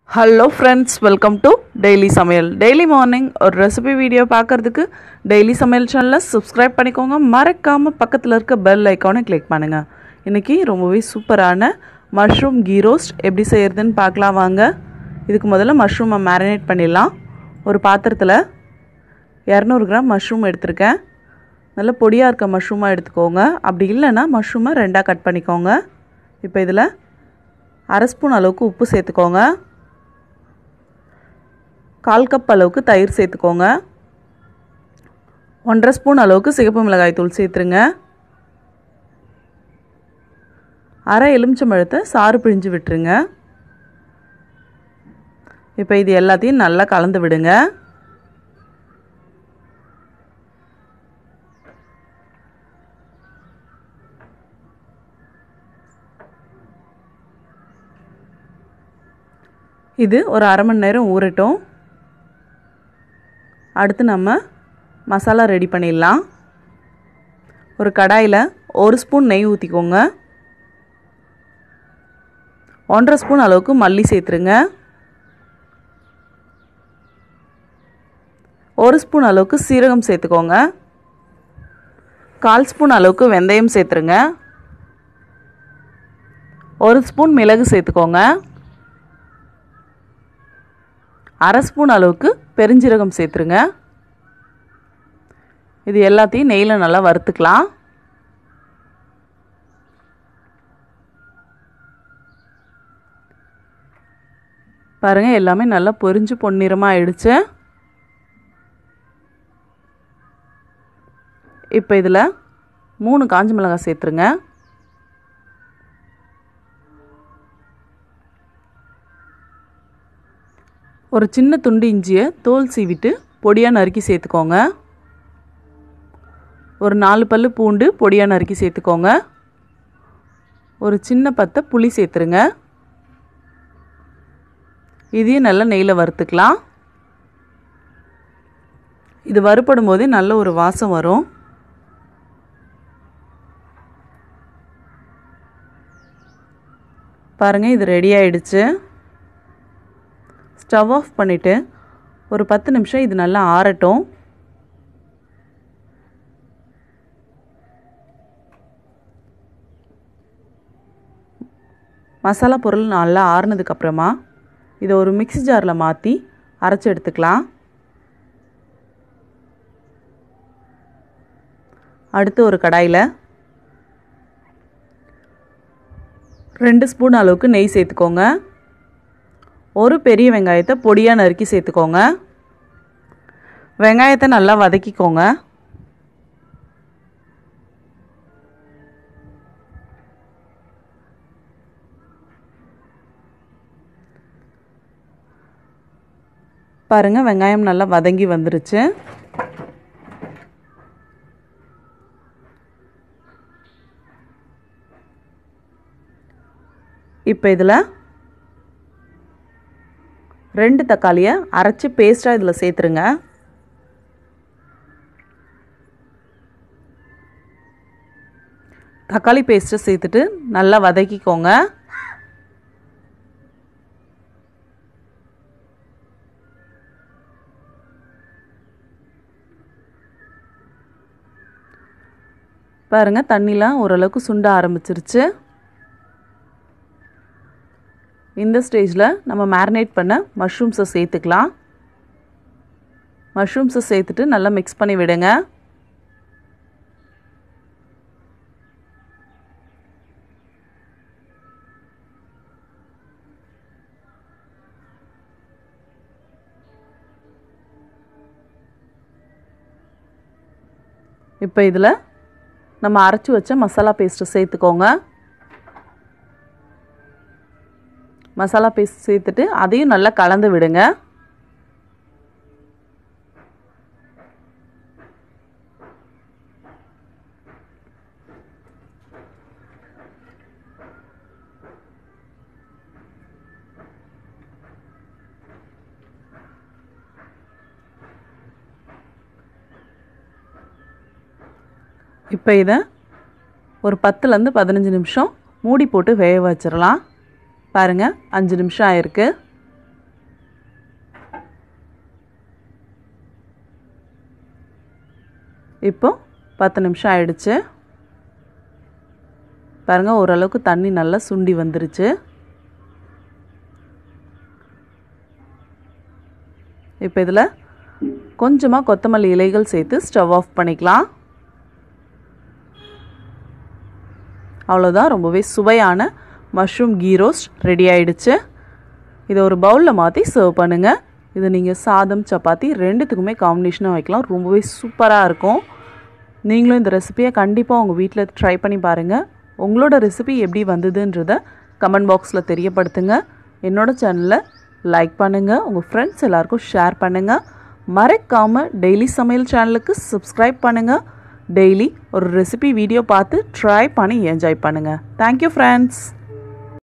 hello friends welcome to daily சமையல் daily morning ஒரு recipe video பார்க்குறதுக்கு டெய்லி சமையல் சேனலை சப்ஸ்கிரைப் பண்ணிக்கோங்க மறக்காமல் பக்கத்தில் இருக்க பெல் ஐக்கானை கிளிக் பண்ணுங்கள் இன்றைக்கி ரொம்பவே சூப்பரான மஷ்ரூம் கீ ரோஸ்ட் எப்படி செய்கிறதுன்னு பார்க்கலாம் வாங்க இதுக்கு முதல்ல மஷ்ரூமை மேரினேட் பண்ணிடலாம் ஒரு பாத்திரத்தில் இரநூறு கிராம் மஷ்ரூம் எடுத்திருக்கேன் நல்ல பொடியாக இருக்க மஷ்ரூமாக எடுத்துக்கோங்க அப்படி இல்லைன்னா மஷ்ரூமை ரெண்டாக கட் பண்ணிக்கோங்க இப்போ இதில் அரை ஸ்பூன் அளவுக்கு உப்பு சேர்த்துக்கோங்க கால் கப் அளவுக்கு தயிர் சேர்த்துக்கோங்க ஒன்றரை ஸ்பூன் அளவுக்கு சிகப்பு மிளகாய் தூள் சேர்த்துருங்க அரை எலுமிச்சம்பழத்தை சாறு பிழிஞ்சு விட்டுருங்க இப்போ இது எல்லாத்தையும் நல்லா கலந்து விடுங்க இது ஒரு அரை மணி நேரம் ஊறட்டும் அடுத்து நம்ம மசாலா ரெடி பண்ணிடலாம் ஒரு கடாயில் ஒரு ஸ்பூன் நெய் ஊற்றிக்கோங்க ஒன்றரை ஸ்பூன் அளவுக்கு மல்லி சேர்த்துருங்க ஒரு ஸ்பூன் அளவுக்கு சீரகம் சேர்த்துக்கோங்க கால் ஸ்பூன் அளவுக்கு வெந்தயம் சேர்த்துருங்க ஒரு ஸ்பூன் மிளகு சேர்த்துக்கோங்க அரை ஸ்பூன் அளவுக்கு பெருஞ்சீரகம் சேர்த்துருங்க இது எல்லாத்தையும் நெய்யில் நல்லா வறுத்துக்கலாம் பாருங்கள் எல்லாமே நல்லா பொரிஞ்சு பொன்னிறமாக ஆயிடுச்சு இப்போ இதில் மூணு காஞ்ச மிளகாய் சேர்த்துருங்க ஒரு சின்ன துண்டு இஞ்சியை தோல் சீவிட்டு பொடியாக நறுக்கி சேர்த்துக்கோங்க ஒரு நாலு பல் பூண்டு பொடியாக நறுக்கி சேர்த்துக்கோங்க ஒரு சின்ன பத்தை புளி சேர்த்துருங்க இதையும் நல்லா நெய்யில் வறுத்துக்கலாம் இது வறுப்படும் போதே நல்ல ஒரு வாசம் வரும் பாருங்கள் இது ரெடி ஆயிடுச்சு ஸ்டவ் ஆஃப் பண்ணிவிட்டு ஒரு பத்து நிமிஷம் இது நல்லா ஆறட்டும் மசாலா பொருள் நல்லா ஆறுனதுக்கப்புறமா இதை ஒரு மிக்ஸி ஜாரில் மாற்றி அரைச்சி எடுத்துக்கலாம் அடுத்து ஒரு கடாயில் ரெண்டு ஸ்பூன் அளவுக்கு நெய் சேர்த்துக்கோங்க ஒரு பெரிய வெங்காயத்தை பொடியாக நறுக்கி சேர்த்துக்கோங்க வெங்காயத்தை நல்லா வதக்கிக்கோங்க பாருங்கள் வெங்காயம் நல்லா வதங்கி வந்துருச்சு இப்போ இதில் ரெண்டு தக்காளியை அரைச்சி பேஸ்ட்டாக இதில் சேர்த்துருங்க தக்காளி பேஸ்ட்டை சேர்த்துட்டு நல்லா வதக்கிக்கோங்க பாருங்கள் தண்ணிலாம் ஓரளவுக்கு சுண்ட ஆரம்பிச்சிருச்சு இந்த ஸ்டேஜில் நம்ம மேரினேட் பண்ண மஷ்ரூம்ஸை சேர்த்துக்கலாம் மஷ்ரூம்ஸை சேர்த்துட்டு நல்லா மிக்ஸ் பண்ணி விடுங்க இப்போ இதில் நம்ம அரைச்சி வச்ச மசாலா பேஸ்ட்டை சேர்த்துக்கோங்க மசாலா பேஸ்ட் சேர்த்துட்டு அதையும் நல்லா கலந்து விடுங்க இப்போ இதை ஒரு பத்துலேருந்து பதினஞ்சு நிமிஷம் மூடி போட்டு வேக வச்சிடலாம் பாருங்கள் அஞ்சு நிமிஷம் ஆயிருக்கு இப்போ பத்து நிமிஷம் ஆயிடுச்சு பாருங்கள் ஓரளவுக்கு தண்ணி நல்லா சுண்டி வந்துருச்சு இப்போ இதில் கொஞ்சமாக கொத்தமல்லி இலைகள் சேர்த்து ஸ்டவ் ஆஃப் பண்ணிக்கலாம் அவ்வளோதான் ரொம்பவே சுவையான மஷ்ரூம் கீ ரோஸ்ட் ரெடி ஆயிடுச்சு இதை ஒரு பவுலில் மாற்றி சர்வ் பண்ணுங்கள் இது நீங்கள் சாதம் சப்பாத்தி ரெண்டுத்துக்குமே காம்பினேஷனாக வைக்கலாம் ரொம்பவே சூப்பராக இருக்கும் நீங்களும் இந்த ரெசிபியை கண்டிப்பாக உங்கள் வீட்டில் ட்ரை பண்ணி பாருங்கள் உங்களோட ரெசிபி எப்படி வந்ததுன்றத கமெண்ட் பாக்ஸில் தெரியப்படுத்துங்க என்னோடய சேனலை லைக் பண்ணுங்கள் உங்கள் ஃப்ரெண்ட்ஸ் எல்லாருக்கும் ஷேர் பண்ணுங்கள் மறக்காமல் டெய்லி சமையல் சேனலுக்கு சப்ஸ்கிரைப் பண்ணுங்கள் டெய்லி ஒரு ரெசிபி வீடியோ பார்த்து ட்ரை பண்ணி என்ஜாய் பண்ணுங்கள் தேங்க்யூ ஃப்ரெண்ட்ஸ்